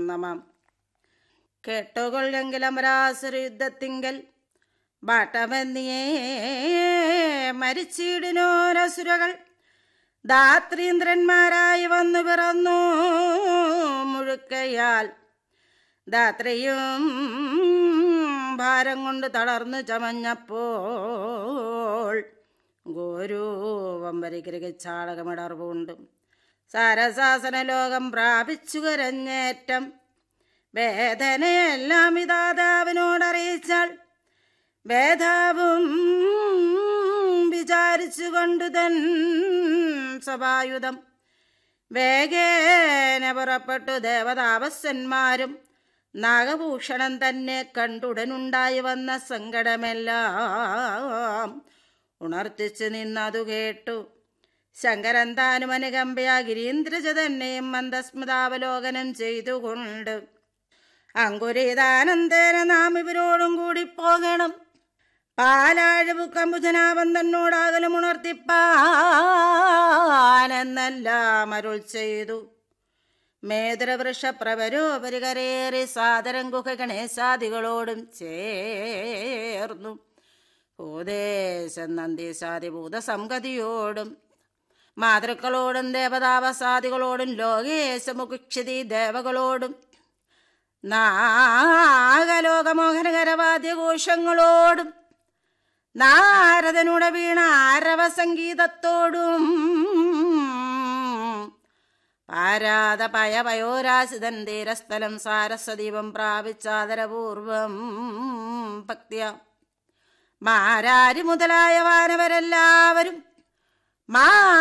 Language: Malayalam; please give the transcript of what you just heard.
നമം കേട്ടുകൊള്ളെങ്കിലമരാസുര യുദ്ധത്തിങ്കൽ ബാട്ടമെന്നിയേ മരിച്ചിടിനോരസുരകൾ ധാത്രീന്ദ്രന്മാരായി വന്നു പിറന്നു മുഴുക്കയാൽ ധാത്രിയും ഭാരം കൊണ്ട് തളർന്നു ചമഞ്ഞപ്പോൾ ഗോരൂപം വരികരിച്ചാളകമിടർവുണ്ട് സാരസാസന ലോകം പ്രാപിച്ചു കരഞ്ഞേറ്റം വേദനയെല്ലാം ഇതാതാവിനോടറിയിച്ചാൽ വേദാവും വിചാരിച്ചുകൊണ്ട് തൻ സഭായുധം വേഗേന പുറപ്പെട്ടു ദേവതാപസ്സന്മാരും നാഗഭൂഷണം തന്നെ കണ്ടുടനുണ്ടായി വന്ന സങ്കടമെല്ലാം ഉണർത്തിച്ചു നിന്നതു കേട്ടു ശങ്കരൻ താനും അനുകമ്പയാ ഗിരീന്ദ്രജ തന്നെയും മന്ദസ്മൃതാവലോകനം ചെയ്തുകൊണ്ട് അങ്കുരീതാനന്ദേന നാം ഇവരോടും കൂടി പോകണം പാലാഴവുക്കമ്പുജനാവൻ തന്നോടാകലും ഉണർത്തിപ്പാനെന്നെല്ലാം അരുൾ ചെയ്തു മേദ്രവൃഷപ്രവരോപരികരേറി സാദരം ഗുഹ ഗണേശാദികളോടും ചേർന്നു ഭൂദേശം നന്ദീശാദി ഭൂതസംഗതിയോടും മാതൃക്കളോടും ദേവതാവസാദികളോടും ലോകേശമുഖിക്ഷതി ദേവകളോടും നാഗലോകമോഹനകരവാദ്യഘോഷങ്ങളോടും നാരദനുടെ വീണ ആരവ സംഗീതത്തോടും പാരാത പയ പയോരാശിതൻ തീരസ്ഥലം സാരസ്വദീപം പ്രാപിച്ചാദരപൂർവം ഭക്തിയ മാരാരി മുതലായ വാനവരെല്ലാവരും മാ